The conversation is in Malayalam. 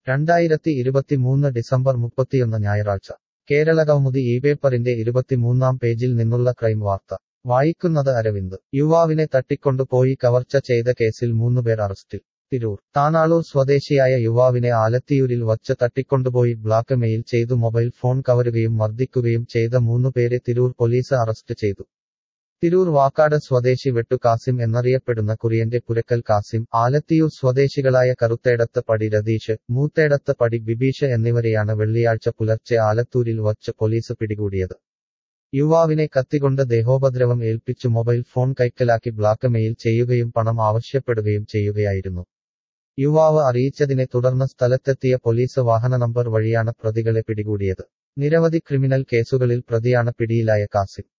രണ്ടായിരത്തി ഇരുപത്തിമൂന്ന് ഡിസംബർ മുപ്പത്തിയൊന്ന് ഞായറാഴ്ച കേരള കൗമുദി ഈ പേപ്പറിന്റെ ഇരുപത്തിമൂന്നാം പേജിൽ നിന്നുള്ള ക്രൈം വാർത്ത വായിക്കുന്നത് അരവിന്ദ് യുവാവിനെ തട്ടിക്കൊണ്ടുപോയി കവർച്ച ചെയ്ത കേസിൽ മൂന്നുപേർ അറസ്റ്റിൽ തിരൂർ താനാളൂർ സ്വദേശിയായ യുവാവിനെ ആലത്തിയൂരിൽ വച്ച് തട്ടിക്കൊണ്ടുപോയി ബ്ലാക്ക് മെയിൽ ചെയ്തു മൊബൈൽ ഫോൺ കവരുകയും മർദ്ദിക്കുകയും ചെയ്ത മൂന്നുപേരെ തിരൂർ പോലീസ് അറസ്റ്റ് ചെയ്തു തിരൂർ വാക്കാട് സ്വദേശി വെട്ടു കാസിം എന്നറിയപ്പെടുന്ന കുറിയന്റെ പുരക്കൽ കാസിം ആലത്തിയൂർ സ്വദേശികളായ കറുത്തേടത്ത് പടി രതീഷ് മൂത്തേടത്ത് പടി ബിബീഷ് എന്നിവരെയാണ് വെള്ളിയാഴ്ച പുലർച്ചെ ആലത്തൂരിൽ വച്ച് പോലീസ് പിടികൂടിയത് യുവാവിനെ കത്തികൊണ്ട് ദേഹോപദ്രവം ഏൽപ്പിച്ചു മൊബൈൽ ഫോൺ കൈക്കലാക്കി ബ്ലാക്ക് മെയിൽ ചെയ്യുകയും പണം ആവശ്യപ്പെടുകയും ചെയ്യുകയായിരുന്നു യുവാവ് അറിയിച്ചതിനെ തുടർന്ന് സ്ഥലത്തെത്തിയ പോലീസ് വാഹന നമ്പർ വഴിയാണ് പ്രതികളെ പിടികൂടിയത് നിരവധി ക്രിമിനൽ കേസുകളിൽ പ്രതിയാണ് പിടിയിലായ കാസിം